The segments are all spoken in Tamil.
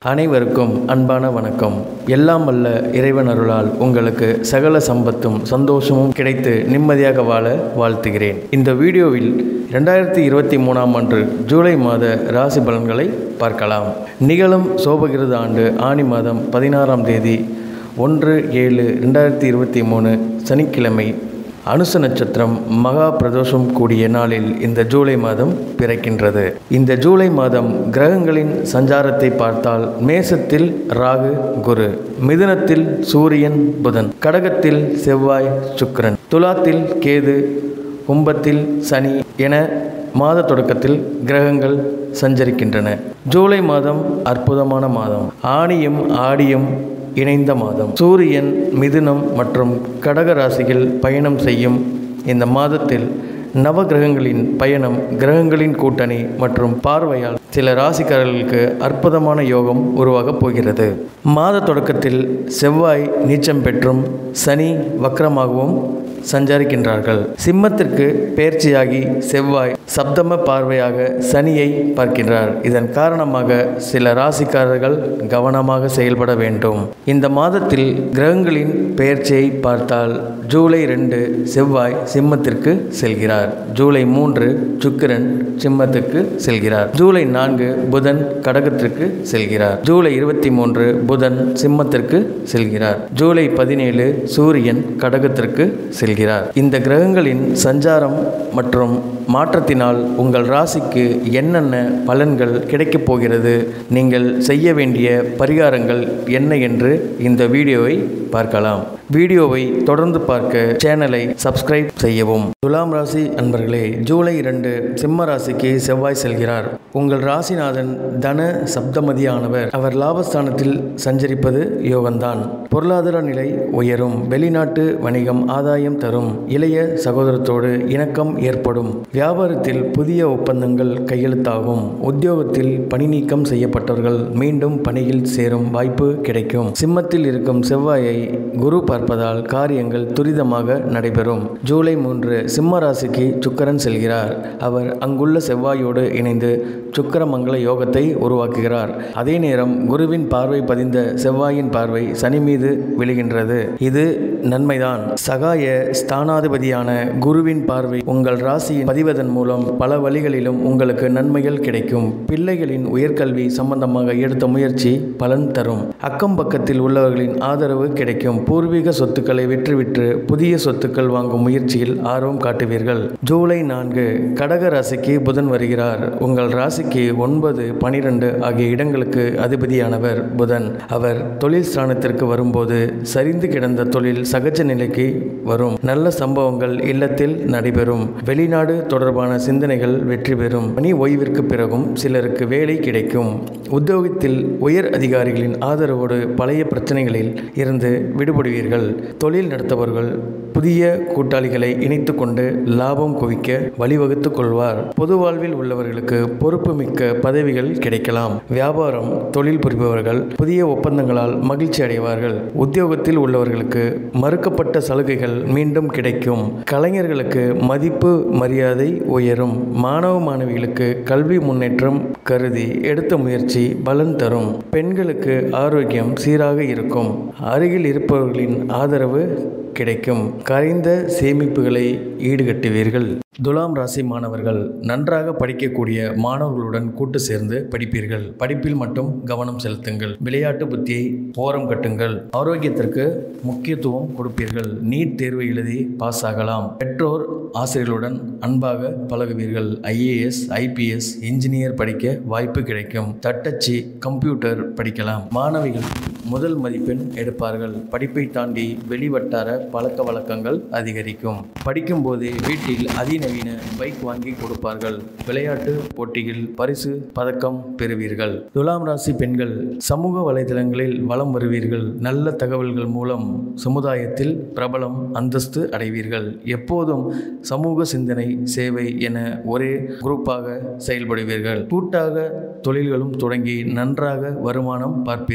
அனைவருக்கும் அன்பான வணக்கம் எல்லாம் வல்ல இறைவன் அருளால் உங்களுக்கு சகல சம்பத்தும் சந்தோஷமும் கிடைத்து நிம்மதியாக வாழ வாழ்த்துகிறேன் இந்த வீடியோவில் ரெண்டாயிரத்தி இருபத்தி மூணாம் ஆண்டு ஜூலை மாத ராசி பலன்களை பார்க்கலாம் நிகழும் சோபகிருத ஆண்டு ஆணி மாதம் பதினாறாம் தேதி ஒன்று ஏழு ரெண்டாயிரத்தி இருபத்தி மூணு சனிக்கிழமை அனுச நட்சத்திரம் மகா பிரதோஷம் கூடிய நாளில் இந்த ஜூலை மாதம் பிறக்கின்றது இந்த ஜூலை மாதம் கிரகங்களின் சஞ்சாரத்தை பார்த்தால் மேசத்தில் ராகு குரு மிதுனத்தில் சூரியன் புதன் கடகத்தில் செவ்வாய் சுக்கிரன் துலாத்தில் கேது கும்பத்தில் சனி என மாத தொடக்கத்தில் கிரகங்கள் சஞ்சரிக்கின்றன ஜூலை மாதம் அற்புதமான மாதம் ஆணியும் ஆடியும் இணைந்த மாதம் சூரியன் மிதுனம் மற்றும் கடக ராசியில் பயணம் செய்யும் இந்த மாதத்தில் நவ கிரகங்களின் பயணம் கிரகங்களின் கூட்டணி மற்றும் பார்வையால் சில ராசிக்காரர்களுக்கு அற்புதமான யோகம் உருவாகப் போகிறது மாத தொடக்கத்தில் செவ்வாய் நீச்சம் பெற்றும் சனி வக்ரமாகவும் சஞ்சரிக்கின்றார்கள் சிம்மத்திற்கு பெயர்ச்சியாகி செவ்வாய் சப்தம பார்வையாக சனியை பார்க்கின்றார் இதன் காரணமாக சில ராசிக்காரர்கள் கவனமாக செயல்பட வேண்டும் இந்த மாதத்தில் கிரகங்களின் பெயர்ச்சியை பார்த்தால் ஜூலை ரெண்டு செவ்வாய் சிம்மத்திற்கு செல்கிறார் ஜூலை மூன்று சுக்கிரன் சிம்மத்துக்கு செல்கிறார் ஜூலை நான்கு புதன் கடகத்திற்கு செல்கிறார் ஜூலை இருபத்தி மூன்று புதன் சிம்மத்திற்கு செல்கிறார் ஜூலை பதினேழு சூரியன் கடகத்திற்கு செல்கிறார் இந்த கிரகங்களின் சஞ்சாரம் மற்றும் மாற்றத்தினால் உங்கள் ராசிக்கு என்னென்ன பலன்கள் கிடைக்கப் போகிறது நீங்கள் செய்ய வேண்டிய பரிகாரங்கள் என்ன என்று இந்த வீடியோவை பார்க்கலாம் வீடியோவை தொடர்ந்து பார்க்க சேனலை சப்ஸ்கிரைப் செய்யவும் துலாம் ராசி அன்பர்களே ஜூலை இரண்டு சிம்ம ராசிக்கு செவ்வாய் செல்கிறார் உங்கள் ராசிநாதன் தன சப்தமதியானவர் அவர் லாபஸ்தானத்தில் சஞ்சரிப்பது யோகம்தான் பொருளாதார நிலை உயரும் வெளிநாட்டு வணிகம் ஆதாயம் தரும் இளைய சகோதரத்தோடு இணக்கம் ஏற்படும் வியாபாரத்தில் புதிய ஒப்பந்தங்கள் கையெழுத்தாகும் உத்தியோகத்தில் பணி நீக்கம் செய்யப்பட்டவர்கள் மீண்டும் பணியில் சேரும் வாய்ப்பு கிடைக்கும் சிம்மத்தில் இருக்கும் செவ்வாயை குரு பார்ப்பதால் காரியங்கள் துரிதமாக நடைபெறும் ஜூலை மூன்று சிம்ம ராசிக்கு சுக்கரன் செல்கிறார் அவர் அங்குள்ள செவ்வாயோடு இணைந்து சுக்கரமங்கல யோகத்தை உருவாக்குகிறார் அதே நேரம் குருவின் பார்வை பதிந்த செவ்வாயின் பார்வை சனி மீது விழுகின்றது இது நன்மைதான் சகாய ஸ்தானாதிபதியான குருவின் பார்வை உங்கள் ராசியின் பதிவதன் மூலம் பல வழிகளிலும் உங்களுக்கு நன்மைகள் கிடைக்கும் பிள்ளைகளின் உயர்கல்வி சம்பந்தமாக எடுத்த முயற்சி பலன் தரும் அக்கம் பக்கத்தில் உள்ளவர்களின் ஆதரவு கிடைக்கும் பூர்வீக சொத்துக்களை விற்றுவிட்டு புதிய சொத்துக்கள் வாங்கும் முயற்சியில் ஆர்வம் காட்டுவீர்கள் ஜூலை நான்கு கடக ராசிக்கு புதன் வருகிறார் உங்கள் ராசிக்கு ஒன்பது பனிரெண்டு ஆகிய இடங்களுக்கு அதிபதியானவர் புதன் அவர் தொழில் ஸ்தானத்திற்கு வரும்போது சரிந்து கிடந்த தொழில் சகஜ நிலைக்கு வரும் நல்ல சம்பவங்கள் இல்லத்தில் நடைபெறும் வெளிநாடு தொடர்பான சிந்தனைகள் வெற்றி பெறும் பணி ஓய்விற்கு பிறகும் சிலருக்கு வேலை கிடைக்கும் உத்தியோகத்தில் உயர் அதிகாரிகளின் ஆதரவோடு பழைய பிரச்சனைகளில் இருந்து விடுபடுவீர்கள் தொழில் நடத்தவர்கள் புதிய கூட்டாளிகளை இணைத்து கொண்டு லாபம் குவிக்க வழிவகுத்துக் கொள்வார் பொது வாழ்வில் உள்ளவர்களுக்கு பொறுப்பு மிக்க பதவிகள் கிடைக்கலாம் வியாபாரம் தொழில் புரிபவர்கள் புதிய ஒப்பந்தங்களால் மகிழ்ச்சி அடைவார்கள் உத்தியோகத்தில் உள்ளவர்களுக்கு மறுக்கப்பட்ட சலுகைகள் மீண்டும் கிடைக்கும் கலைஞர்களுக்கு மதிப்பு மரியாதை உயரும் மாணவ மாணவிகளுக்கு கல்வி முன்னேற்றம் கருதி எடுத்த முயற்சி பலன் தரும் பெண்களுக்கு ஆரோக்கியம் சீராக இருக்கும் அருகில் இருப்பவர்களின் ஆதரவு கிடைக்கும் கரைந்த சேமிப்புகளை ஈடுகட்டுவீர்கள் துலாம் ராசி மாணவர்கள் நன்றாக படிக்கக்கூடிய மாணவர்களுடன் கூட்டு சேர்ந்து படிப்பீர்கள் படிப்பில் மட்டும் கவனம் செலுத்துங்கள் விளையாட்டு புத்தியை ஓரம் கட்டுங்கள் ஆரோக்கியத்திற்கு முக்கியத்துவம் கொடுப்பீர்கள் நீட் தேர்வு எழுதி பாஸ் ஆகலாம் பெற்றோர் ஆசிரியர்களுடன் அன்பாக பழகுவீர்கள் ஐஏஎஸ் ஐபிஎஸ் இன்ஜினியர் படிக்க வாய்ப்பு கிடைக்கும் தட்டச்சு கம்ப்யூட்டர் படிக்கலாம் மாணவிகள் முதல் மதிப்பெண் எடுப்பார்கள் படிப்பை தாண்டி வெளிவட்டார பழக்க வழக்கங்கள் அதிகரிக்கும் படிக்கும்போதே வீட்டில் அதிநவீன பைக் வாங்கி கொடுப்பார்கள் விளையாட்டு போட்டியில் பரிசு பதக்கம் பெறுவீர்கள் துலாம் ராசி பெண்கள் சமூக வலைதளங்களில் வலம் வருவீர்கள் நல்ல தகவல்கள் மூலம் சமுதாயத்தில் பிரபலம் அந்தஸ்து அடைவீர்கள் எப்போதும் சமூக சிந்தனை சேவை என ஒரே குரூப்பாக செயல்படுவீர்கள் கூட்டாக தொழில்களும் தொடங்கி நன்றாக வருமானம் பார்ப்பீர்கள்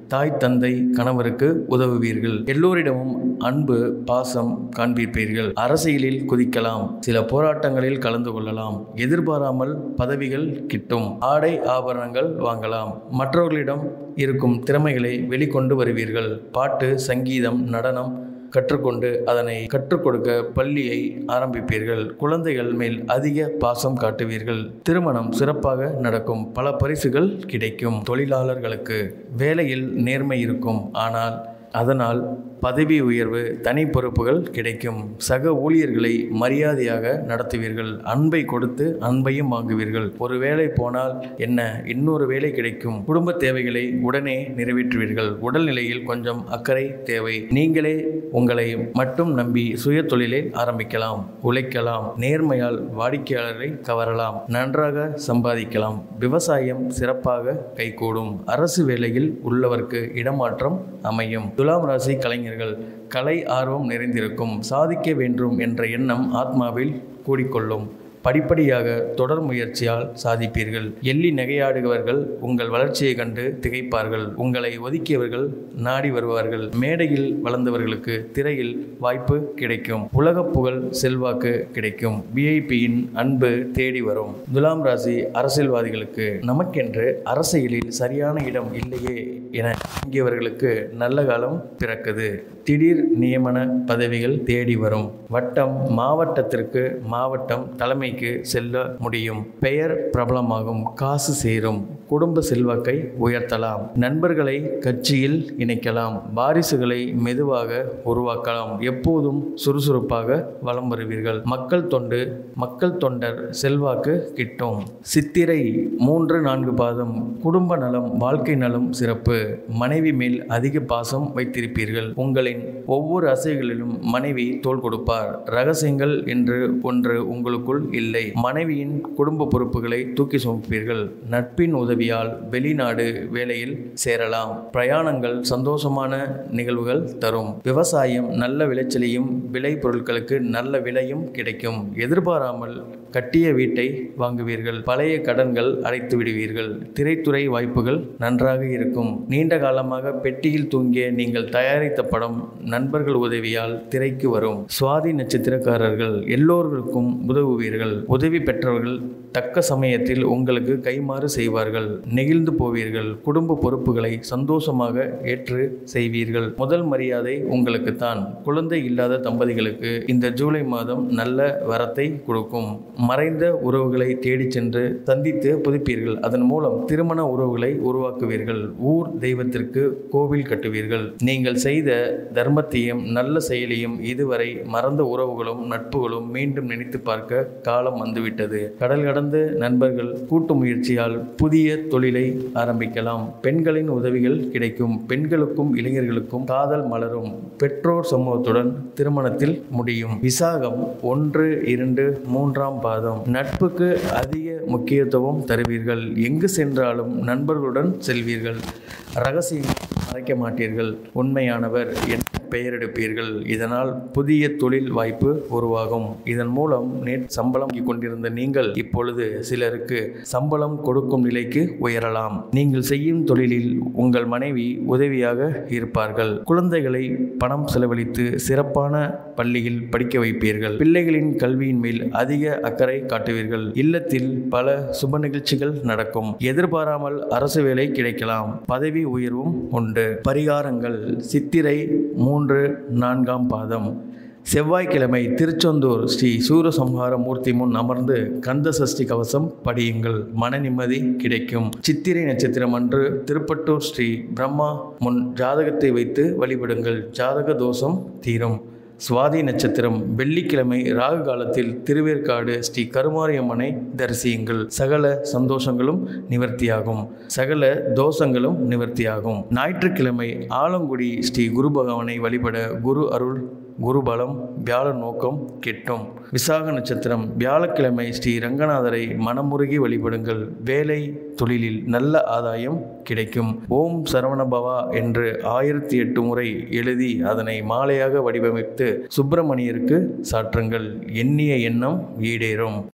தாய் தந்தை கணவருக்கு உதவுவீர்கள் எல்லோரிடமும் அன்பு பாசம் காண்பிப்பீர்கள் அரசியலில் குதிக்கலாம் சில போராட்டங்களில் கலந்து கொள்ளலாம் எதிர்பாராமல் பதவிகள் கிட்டும் ஆடை ஆபரணங்கள் வாங்கலாம் மற்றவர்களிடம் இருக்கும் திறமைகளை வெளிக்கொண்டு வருவீர்கள் பாட்டு சங்கீதம் நடனம் கற்றுக்கொண்டு அதனை கற்றுக் கொடுக்க பள்ளியை ஆரம்பிப்பீர்கள் குழந்தைகள் மேல் அதிக பாசம் காட்டுவீர்கள் திருமணம் சிறப்பாக நடக்கும் பல பரிசுகள் கிடைக்கும் தொழிலாளர்களுக்கு வேலையில் நேர்மை இருக்கும் ஆனால் அதனால் பதவி உயர்வு தனி பொறுப்புகள் கிடைக்கும் சக ஊழியர்களை மரியாதையாக நடத்துவீர்கள் அன்பை கொடுத்து அன்பையும் வாங்குவீர்கள் ஒரு வேலை போனால் என்ன இன்னொரு வேலை கிடைக்கும் குடும்ப தேவைகளை உடனே நிறைவேற்றுவீர்கள் உடல்நிலையில் கொஞ்சம் அக்கறை தேவை நீங்களே உங்களை மட்டும் நம்பி சுய தொழிலை ஆரம்பிக்கலாம் உழைக்கலாம் நேர்மையால் வாடிக்கையாளரை கவரலாம் நன்றாக சம்பாதிக்கலாம் விவசாயம் சிறப்பாக கைகூடும் அரசு வேலையில் உள்ளவர்க்கு இடமாற்றம் அமையும் துலாம் ராசி கலைஞர்கள் கலை ஆர்வம் நிறைந்திருக்கும் சாதிக்க வேண்டும் என்ற எண்ணம் ஆத்மாவில் கூடிக்கொள்ளும் படிப்படியாக தொடர் முயற்சியால் சாதிப்பீர்கள் எள்ளி நகையாடுபவர்கள் உங்கள் வளர்ச்சியை கண்டு திகைப்பார்கள் உங்களை ஒதுக்கியவர்கள் நாடி வருவார்கள் மேடையில் வளர்ந்தவர்களுக்கு திரையில் வாய்ப்பு கிடைக்கும் உலக புகழ் செல்வாக்கு கிடைக்கும் விஐபியின் அன்பு தேடி வரும் துலாம் ராசி அரசியல்வாதிகளுக்கு நமக்கென்று அரசியலில் சரியான இடம் இல்லையே என இங்கியவர்களுக்கு நல்ல காலம் பிறக்குது திடீர் நியமன பதவிகள் தேடி வரும் வட்டம் மாவட்டத்திற்கு மாவட்டம் தலைமைக்கு செல்ல முடியும் பெயர் பிரபலமாகும் காசு சேரும் குடும்ப செல்வாக்கை உயர்த்தலாம் நண்பர்களை கட்சியில் இணைக்கலாம் வாரிசுகளை மெதுவாக உருவாக்கலாம் எப்போதும் சுறுசுறுப்பாக வலம் வருவீர்கள் மக்கள் தொண்டு மக்கள் தொண்டர் செல்வாக்கு கிட்டும் சித்திரை மூன்று நான்கு பாதம் குடும்ப நலம் வாழ்க்கை நலம் சிறப்பு மனைவி மேல் அதிக பாசம் வைத்திருப்பீர்கள் உங்களின் ஒவ்வொரு அசைகளிலும் மனைவி தோள் கொடுப்பார் ரகசியங்கள் என்று ஒன்று உங்களுக்குள் இல்லை மனைவியின் குடும்ப பொறுப்புகளை தூக்கி சுமப்பீர்கள் நட்பின் உதவியால் வெளிநாடு வேலையில் சேரலாம் பிரயாணங்கள் சந்தோஷமான நிகழ்வுகள் தரும் விவசாயம் நல்ல விளைச்சலையும் விளை பொருட்களுக்கு நல்ல விலையும் கிடைக்கும் எதிர்பாராமல் கட்டிய வீட்டை வாங்குவீர்கள் பழைய கடன்கள் அடைத்து விடுவீர்கள் திரைத்துறை வாய்ப்புகள் நன்றாக இருக்கும் நீண்ட காலமாக பெட்டியில் தூங்கிய நீங்கள் தயாரித்த படம் நண்பர்கள் உதவியால் திரைக்கு வரும் சுவாதி நட்சத்திரக்காரர்கள் எல்லோருக்கும் உதவுவீர்கள் உதவி பெற்றவர்கள் தக்க சமயத்தில் உங்களுக்கு கைமாறு செய்வார்கள் நெகிழ்ந்து போவீர்கள் குடும்ப பொறுப்புகளை சந்தோஷமாக ஏற்று செய்வீர்கள் முதல் மரியாதை உங்களுக்குத்தான் குழந்தை இல்லாத தம்பதிகளுக்கு இந்த ஜூலை மாதம் நல்ல வரத்தை கொடுக்கும் மறைந்த உறவுகளை தேடிச் சென்று சந்தித்து புதுப்பீர்கள் அதன் மூலம் திருமண உறவுகளை உருவாக்குவீர்கள் ஊர் தெய்வத்திற்கு கோவில் கட்டுவீர்கள் நீங்கள் செய்த தர்மத்தையும் நல்ல செயலையும் இதுவரை மறந்த உறவுகளும் நட்புகளும் மீண்டும் நினைத்து பார்க்க காலம் வந்துவிட்டது கடல் கடந்த நண்பர்கள் கூட்டு முயற்சியால் புதிய தொழிலை ஆரம்பிக்கலாம் பெண்களின் உதவிகள் கிடைக்கும் பெண்களுக்கும் இளைஞர்களுக்கும் காதல் மலரும் பெற்றோர் சமூகத்துடன் திருமணத்தில் முடியும் விசாகம் ஒன்று இரண்டு மூன்றாம் பாதம் நட்புக்கு அதிக முக்கியத்துவம் தருவீர்கள் எங்கு சென்றாலும் நண்பர்களுடன் செல்வீர்கள் ரகசியம் மறைக்க மாட்டீர்கள் உண்மையானவர் என் பெயரெடுப்பீர்கள் இதனால் புதிய தொழில் வாய்ப்பு உருவாகும் இதன் மூலம் நேற்று சம்பளம் வாங்கிக் கொண்டிருந்த நீங்கள் இப்பொழுது சிலருக்கு சம்பளம் கொடுக்கும் நிலைக்கு உயரலாம் நீங்கள் செய்யும் தொழிலில் உங்கள் மனைவி உதவியாக இருப்பார்கள் குழந்தைகளை பணம் செலவழித்து சிறப்பான பள்ளியில் படிக்க வைப்பீர்கள் பிள்ளைகளின் கல்வியின் மேல் அதிக அக்கறை காட்டுவீர்கள் இல்லத்தில் பல சுப நிகழ்ச்சிகள் நடக்கும் எதிர்பாராமல் அரசு வேலை கிடைக்கலாம் பதவி உயர்வும் உண்டு பரிகாரங்கள் சித்திரை மூன்று நான்காம் பாதம் செவ்வாய்க்கிழமை திருச்செந்தூர் ஸ்ரீ சூரசம்ஹார மூர்த்தி முன் அமர்ந்து கந்த சஷ்டி கவசம் படியுங்கள் மன நிம்மதி கிடைக்கும் சித்திரை நட்சத்திரம் அன்று திருப்பட்டூர் ஸ்ரீ பிரம்மா முன் ஜாதகத்தை வைத்து வழிபடுங்கள் ஜாதக தோஷம் தீரும் சுவாதி நட்சத்திரம் வெள்ளிக்கிழமை ராகு காலத்தில் திருவேற்காடு ஸ்ரீ கருமாரியம்மனை தரிசியுங்கள் சகல சந்தோஷங்களும் நிவர்த்தியாகும் சகல தோஷங்களும் நிவர்த்தியாகும் ஞாயிற்றுக்கிழமை ஆலங்குடி ஸ்ரீ குரு பகவானை வழிபட குரு அருள் குருபலம் வியாழ நோக்கம் கெட்டும் விசாக நட்சத்திரம் வியாழக்கிழமை ஸ்ரீ ரங்கநாதரை மனமுருகி வழிபடுங்கள் வேலை தொழிலில் நல்ல ஆதாயம் கிடைக்கும் ஓம் சரவணபவா என்று ஆயிரத்தி எட்டு முறை எழுதி அதனை மாலையாக வடிவமைத்து சுப்பிரமணியருக்கு சாற்றுங்கள் எண்ணிய எண்ணம் ஈடேறும்